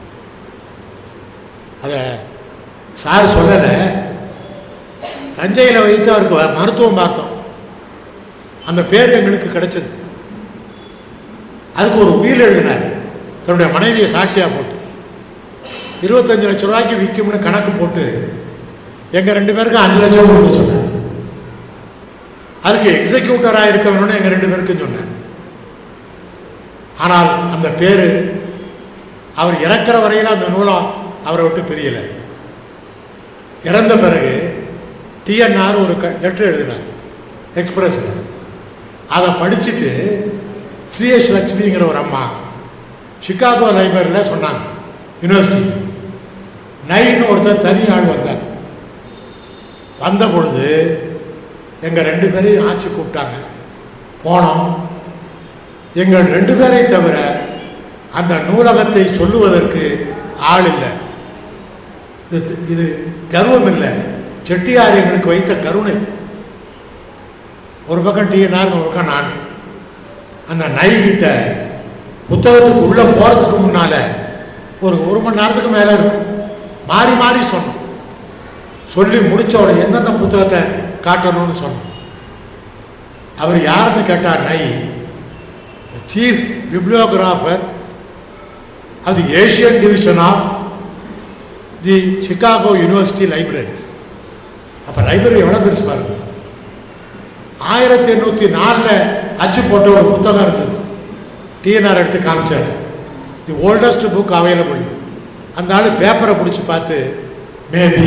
அதை சார் சொல்லலை தஞ்சையில் வைத்து அவருக்கு வ- மருத்துவம் பார்த்தோம் அந்த பேர் எங்களுக்கு கிடைச்சது அதுக்கு ஒரு உயில் எழுதினார் தன்னுடைய மனைவியை சாட்சியாக போட்டு இருபத்தஞ்சு லட்ச ரூபாய்க்கு விற்கும்னு கணக்கு போட்டு எங்கள் ரெண்டு பேருக்கும் அஞ்சு லட்சம் கொடுக்க சொன்னார் அதுக்கு எக்ஸிக்யூட்டராக இருக்கணும்னு எங்கள் ரெண்டு பேருக்கும் சொன்னார் ஆனால் அந்த பேர் அவர் இறக்குற வரையில் அந்த நூலம் அவரை விட்டு பிரியலை இறந்த பிறகு டிஎன்ஆர் ஒரு க லெட்டர் எழுதினார் எக்ஸ்பிரஸில் அதை படிச்சுட்டு சிஎஸ் லட்சுமிங்கிற ஒரு அம்மா சிகாகோ லைப்ரரியில் சொன்னாங்க யூனிவர்சிட்டி நைன்னு ஒருத்தர் தனி ஆள் வந்தார் வந்த பொழுது எங்கள் ரெண்டு பேரையும் ஆட்சி கூப்பிட்டாங்க போனோம் எங்கள் ரெண்டு பேரை தவிர அந்த நூலகத்தை சொல்லுவதற்கு ஆள் இல்லை இது இது கர்வம் இல்லை செட்டியார் எங்களுக்கு வைத்த கருணை ஒரு பக்கம் டிஎன்ஆர் ஒரு பக்கம் நான் அந்த நைகிட்ட புத்தகத்துக்கு உள்ளே போகிறதுக்கு முன்னால் ஒரு ஒரு மணி நேரத்துக்கு மேலே இருக்கும் மாறி மாறி சொன்னோம் சொல்லி முடிச்ச உடனே எந்தெந்த புத்தகத்தை காட்டணும்னு சொன்னோம் அவர் யாருன்னு கேட்டார் நை chief bibliographer of the Asian division of the Chicago university library அப்போ லைப்ரரி எவ்வளோ பெருசு பாருங்க ஆயிரத்தி எண்ணூற்றி நாலில் அச்சு போட்ட ஒரு புத்தகம் இருந்தது டிஎன்ஆர் எடுத்து காமிச்சார் தி ஓல்டஸ்ட் புக் அவைலபிள் அந்த ஆள் பேப்பரை பிடிச்சி பார்த்து மேபி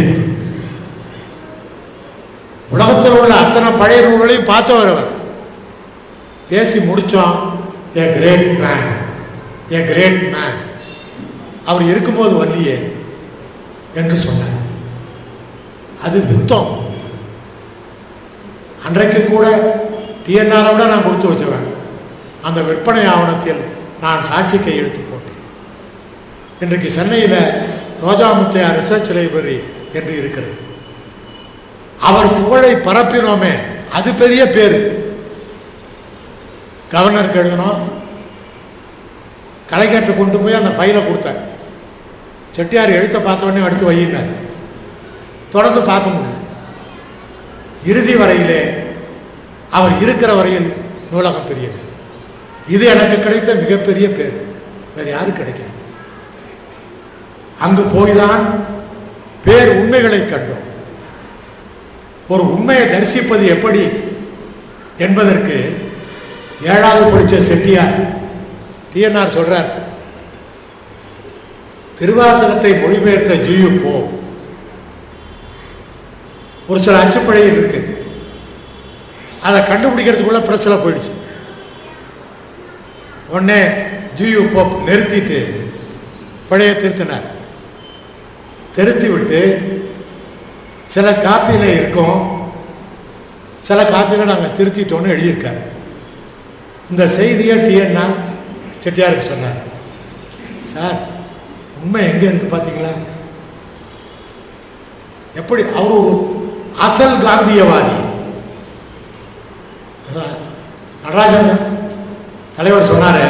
உலகத்தில் உள்ள அத்தனை பழைய நூல்களையும் பார்த்தவர் அவர் பேசி முடித்தோம் a great man a great man அவர் இருக்கும்போது வரலையே என்று சொன்னார் அது வித்தம் அன்றைக்கு கூட டிஎன்ஆரை விட நான் கொடுத்து வச்சவன் அந்த விற்பனை ஆவணத்தில் நான் சாட்சி கையெழுத்து போட்டேன் இன்றைக்கு சென்னையில் ரோஜா முத்தையா ரிசர்ச் லைப்ரரி என்று இருக்கிறது அவர் புகழை பரப்பினோமே அது பெரிய பேர் கவர்னருக்கு எழுதணும் கலைஞர்கிட்ட கொண்டு போய் அந்த ஃபைலை கொடுத்தார் செட்டியார் எழுத்த பார்த்த உடனே எடுத்து வையினார் தொடர்ந்து பார்க்க முடியல இறுதி வரையிலே அவர் இருக்கிற வரையில் நூலகம் பெரியது இது எனக்கு கிடைத்த மிகப்பெரிய பேர் வேறு யாரும் கிடைக்காது அங்கு போய்தான் பேர் உண்மைகளை கண்டோம் ஒரு உண்மையை தரிசிப்பது எப்படி என்பதற்கு ஏழாவது படித்த செட்டியார் டிஎன்ஆர் சொல்றார் திருவாசகத்தை மொழிபெயர்த்த ஜியு போ ஒரு சில அச்சுப்பழை இருக்கு அதை கண்டுபிடிக்கிறதுக்குள்ள பிரச்சனை போயிடுச்சு உடனே ஜியு போப் நிறுத்திட்டு பழைய திருத்தினார் திருத்தி விட்டு சில காப்பியில் இருக்கும் சில காப்பியில் நாங்கள் திருத்திட்டோன்னு எழுதியிருக்காரு இந்த செய்தியை டிஎன்ஆர் செட்டியாருக்கு சொன்னார் சார் உண்மை எங்கே இருக்கு பார்த்தீங்களா எப்படி அவர் ஒரு அசல் காந்தியவாதி அதான் நடராஜன் தலைவர் சொன்னாரு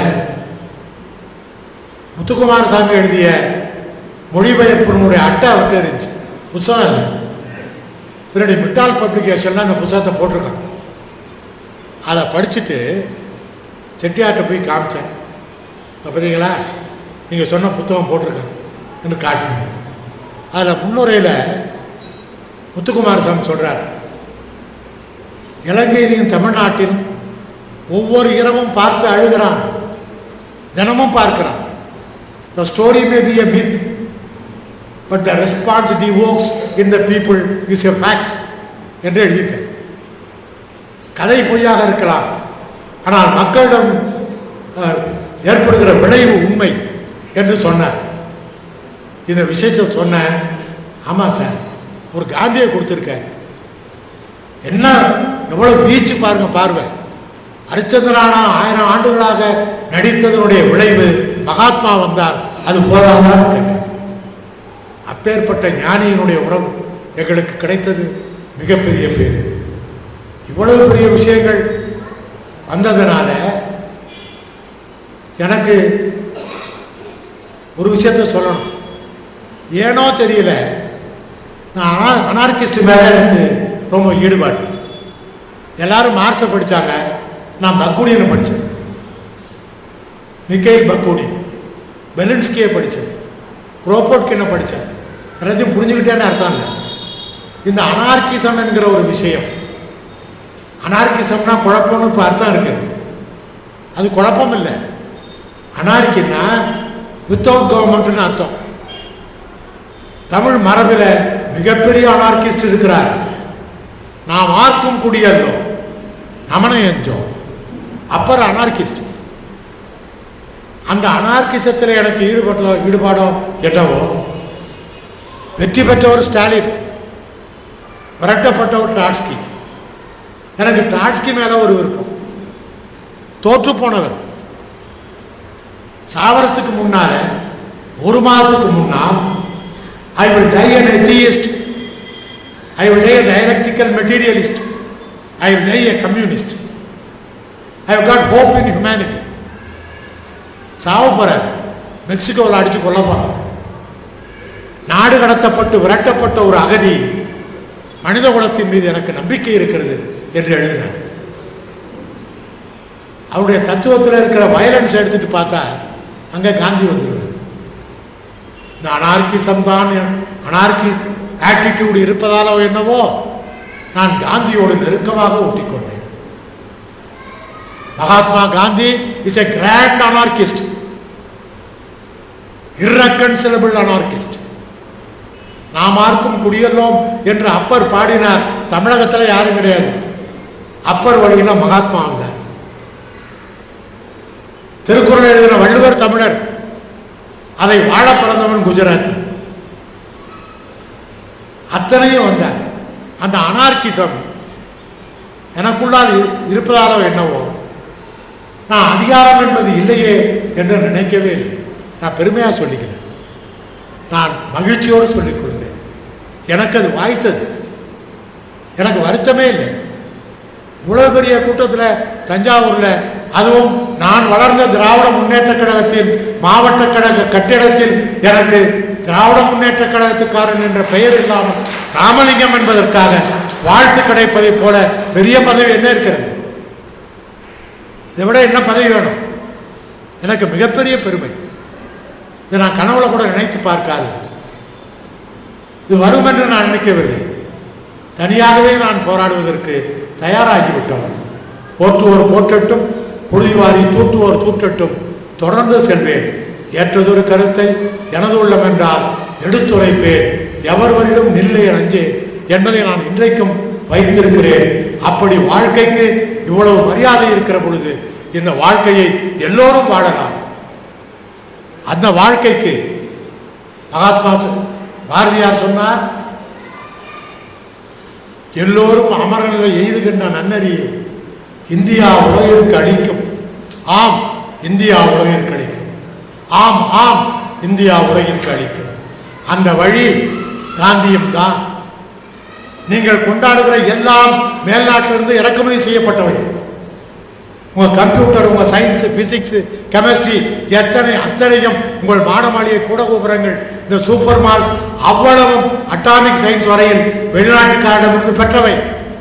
முத்துக்குமாரசாமி எழுதிய மொழிபெயர்ப்பினுடைய அட்டை அவர்கிட்ட இருந்துச்சு புத்தகம் இல்லை பின்னாடி மிட்டால் பப்ளிகேஷனில் அந்த புத்தகத்தை போட்டிருக்கான் அதை படிச்சுட்டு செட்டியார்ட்ட போய் காமிச்சேன் இப்போ பார்த்தீங்களா நீங்கள் சொன்ன புத்தகம் போட்டிருக்கேன் என்று காட்டினேன் அதில் முன்னுரையில் முத்துக்குமாரசாமி சொல்கிறார் இலங்கையிலையும் தமிழ்நாட்டில் ஒவ்வொரு இரவும் பார்த்து அழுகிறான் தினமும் பார்க்கிறான் the story may be a myth but the response it evokes in the people is a fact என்று எழுதியிருக்கேன் கதை பொய்யாக இருக்கலாம் ஆனால் மக்களிடம் அஹ், ஏற்படுகிற விளைவு உண்மை என்று சொன்னார் இந்த விஷயத்தை சொன்னேன் ஆமாம் சார் ஒரு காந்தியை கொடுத்துருக்கேன் என்ன எவ்வளோ பீச்சு பாருங்க பார்வை அரிச்சந்திரானா ஆயிரம் ஆண்டுகளாக நடித்ததனுடைய விளைவு மகாத்மா வந்தார் அது போதாதான் கேட்டேன் அப்பேற்பட்ட ஞானியினுடைய உறவு எங்களுக்கு கிடைத்தது மிகப்பெரிய பேரு இவ்வளவு பெரிய விஷயங்கள் வந்ததுனால எனக்கு ஒரு விஷயத்த சொல்லணும் ஏனோ தெரியல நான் அனார்கிஸ்ட் மேலே எனக்கு ரொம்ப ஈடுபாடு எல்லாரும் மார்க்ஸை படித்தாங்க நான் பக்குனியனை படித்தேன் மிக்கேல் பக்குனி பெலின்ஸ்கியை படித்தேன் குரோபோட்கினை படித்தேன் எல்லாத்தையும் புரிஞ்சுக்கிட்டேன்னு அர்த்தம் இல்லை இந்த அனார்கிசம் என்கிற ஒரு விஷயம் அனார்கிசம்னா குழப்பம்னு இப்போ அர்த்தம் இருக்கு அது குழப்பம் இல்லை அனார்கின்னா வித்தவுட் கவர்மெண்ட்னு அர்த்தம் தமிழ் மரபில் மிகப்பெரிய அனார்கிஸ்ட் இருக்கிறார் நாம் ஆர்க்கும் குடியல்லோ நமனை எஞ்சோம் அப்பர் அனார்கிஸ்ட் அந்த அனார்கிசத்தில் எனக்கு ஈடுபட்டதோ ஈடுபாடோ என்னவோ வெற்றி பெற்றவர் ஸ்டாலின் விரட்டப்பட்டவர் ட்ராட்ஸ்கி எனக்கு ட்ராட்ஸ்கி மேல ஒரு விருப்பம் தோற்று போனவர் சாவரத்துக்கு முன்னால ஒரு மாதத்துக்கு முன்னால் I will die an atheist I will die dialectical materialist I will die a communist I have got hope in humanity சாவ போறார் மெக்சிகோவில் அடிச்சு கொல்ல போறார் நாடு கடத்தப்பட்டு விரட்டப்பட்ட ஒரு அகதி மனித குலத்தின் மீது எனக்கு நம்பிக்கை இருக்கிறது என்று எழுதினார் அவருடைய தத்துவத்தில் இருக்கிற வயலன்ஸ் எடுத்துட்டு பார்த்தா அங்கே காந்தி வந்துடுவார் இந்த அனார்கிசம் தான் அனார்கி ஆட்டிடியூடு இருப்பதாலோ என்னவோ நான் காந்தியோடு நெருக்கமாக ஒட்டிக்கொண்டேன் Mahatma Gandhi is a grand anarchist irreconcilable anarchist நாம் ஆர்க்கும் குடியல்லோம் என்று அப்பர் பாடினார் தமிழகத்தில் யாரும் கிடையாது அப்பர் வழியில மகாத்மா வந்தார் திருக்குறள் எழுதின வள்ளுவர் தமிழர் அதை வாழ பிறந்தவன் குஜராத்தி அத்தனையும் வந்தார் அந்த அனார்கிசம் எனக்குள்ளால் இரு- இருப்பதாலோ என்னவோ நான் அதிகாரம் என்பது இல்லையே என்று நினைக்கவே இல்லை நான் பெருமையாக சொல்லிக்கிறேன் நான் மகிழ்ச்சியோடு சொல்லிக் கொள்கிறேன் எனக்கு அது வாய்த்தது எனக்கு வருத்தமே இல்லை இவ்வளோ பெரிய கூட்டத்தில் தஞ்சாவூரில் அதுவும் நான் வளர்ந்த திராவிட முன்னேற்ற கழகத்தின் மாவட்ட கழக கட்டிடத்தில் எனக்கு திராவிட முன்னேற்ற கழகத்துக்காரன் என்ற பெயர் இல்லாமல் ராமலிங்கம் என்பதற்காக வாழ்த்து கிடைப்பதைப் போல பெரிய பதவி என்ன இருக்கிறது இதை விட என்ன பதவி வேணும் எனக்கு மிகப்பெரிய பெருமை இதை நான் கனவுல கூட நினைத்து பார்க்காது இது வரும் என்று நான் நினைக்கவில்லை தனியாகவே நான் போராடுவதற்கு தயாராகிவிட்டவன் போற்றுவோர் போற்றட்டும் புழுதிவாரி தூற்றுவோர் தூற்றட்டும் தொடர்ந்து செல்வேன் ஏற்றதொரு கருத்தை எனது உள்ளம் என்றால் எடுத்துரைப்பேன் எவர்வரிலும் நில்லை அஞ்சே என்பதை நான் இன்றைக்கும் வைத்திருக்கிறேன் அப்படி வாழ்க்கைக்கு இவ்வளவு மரியாதை இருக்கிற பொழுது இந்த வாழ்க்கையை எல்லோரும் வாழலாம் அந்த வாழ்க்கைக்கு மகாத்மா சொ- பாரதியார் சொன்னார் எல்லோரும் அமரநிலை எய்துகின்ற நன்னறியை இந்தியா உலகிற்கு அளிக்கும் ஆம் இந்தியா உலகிற்கு அளிக்கும் ஆம் ஆம் இந்தியா உலகிற்கு அளிக்கும் அந்த வழி காந்தியம் தான் நீங்கள் கொண்டாடுகிற எல்லாம் மேல்நாட்டிலிருந்து இறக்குமதி செய்யப்பட்டவை உங்க கம்ப்யூட்டர் உங்க சயின்ஸ் பிசிக்ஸ் கெமிஸ்ட்ரி எத்தனை அத்தனையும் உங்கள் மாடமாளிகை கூட கோபுரங்கள் இந்த சூப்பர் மால்ஸ் அவ்வளவும் அட்டாமிக் சயின்ஸ் வரையில் வெளிநாட்டுக்காரிடமிருந்து பெற்றவை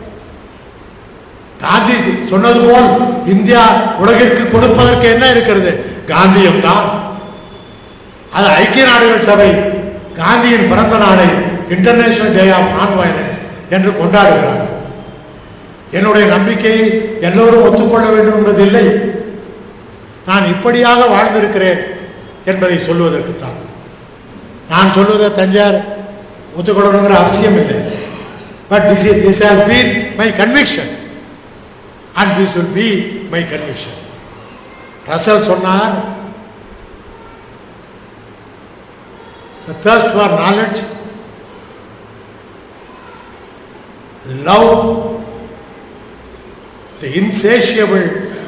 காந்தி சொன்னது போல் இந்தியா உலகிற்கு கொடுப்பதற்கு என்ன இருக்கிறது காந்தியம் தான் அது ஐக்கிய நாடுகள் சபை காந்தியின் பிறந்த நாளை international day of non violence என்று கொண்டாடுகிறார் என்னுடைய நம்பிக்கையை எல்லோரும் ஒத்துக்கொள்ள வேண்டும் என்பதில்லை நான் இப்படியாக வாழ்ந்திருக்கிறேன் என்பதை சொல்வதற்குத்தான் நான் சொல்வதை தஞ்சார் ஒத்துக்கொள்ளணுங்கிற அவசியம் இல்லை but this this has been my conviction and this will be my conviction Russell சொன்னார் the thirst for knowledge, love, the insatiable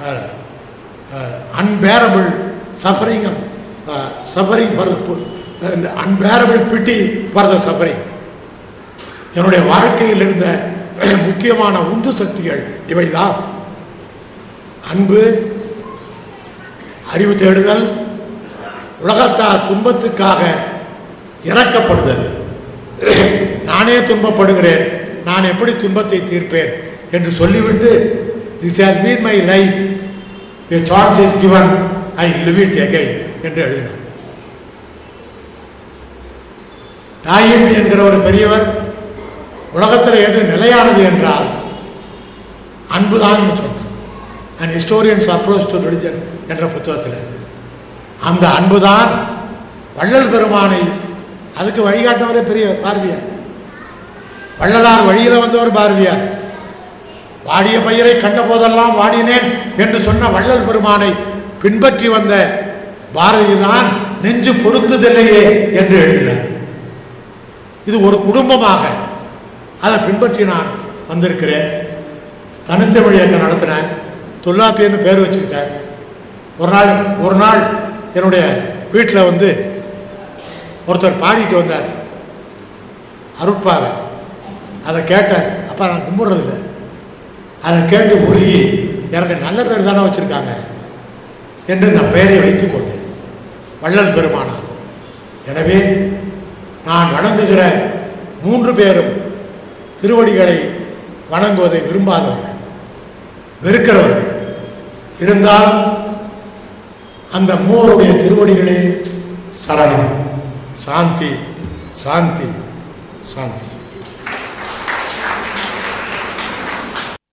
unbearable suffering suffering for the unbearable pity for the suffering என்னுடைய வாழ்க்கையில் இருந்த முக்கியமான உந்து சக்திகள் இவைதான் அன்பு அறிவு தேடுதல் உலகத்தார் துன்பத்துக்காக இறக்கப்படுதல் நானே துன்பப்படுகிறேன் நான் எப்படி துன்பத்தை தீர்ப்பேன் என்று சொல்லிவிட்டு this has been my life a charge is given I live it again என்று எழுதினார் தாயின் என்கிற ஒரு பெரியவர் உலகத்தில் எது நிலையானது என்றால் அன்புதான் சொன்னார் and historian's approach to religion என்ற புத்தகத்தில் அந்த அன்புதான் வள்ளல் பெருமானை அதுக்கு வழிகாட்டினவரே பெரிய பாரதியார் வள்ளலார் வழியில் வந்தவர் பாரதியார் வாடிய பயிரை கண்ட போதெல்லாம் வாடினேன் என்று சொன்ன வள்ளல் பெருமானை பின்பற்றி வந்த பாரதி தான் நெஞ்சு பொறுக்குதில்லையே என்று எழுதினார் இது ஒரு குடும்பமாக அதை பின்பற்றி நான் வந்திருக்கிறேன் தனித்தமிழ் இயக்கம் நடத்தினேன் தொல்லாப்பியன்னு பேர் வச்சுக்கிட்டேன் ஒரு நாள் ஒரு நாள் என்னுடைய வீட்டில் வந்து ஒருத்தர் பாடிட்டு வந்தார் அருட்பாவை அதை கேட்டேன் அப்போ நான் கும்பிட்றதில்ல அதை கேட்டு உருகி எனக்கு நல்ல பேர் தானே வச்சுருக்காங்க என்று நான் பெயரை வைத்துக் கொண்டேன் வள்ளல் பெருமானார் எனவே நான் வணங்குகிற மூன்று பேரும் திருவடிகளை வணங்குவதை விரும்பாதவர்கள் வெறுக்கிறவர்கள் இருந்தாலும் அந்த மூவருடைய திருவடிகளே சரணம் சாந்தி சாந்தி சாந்தி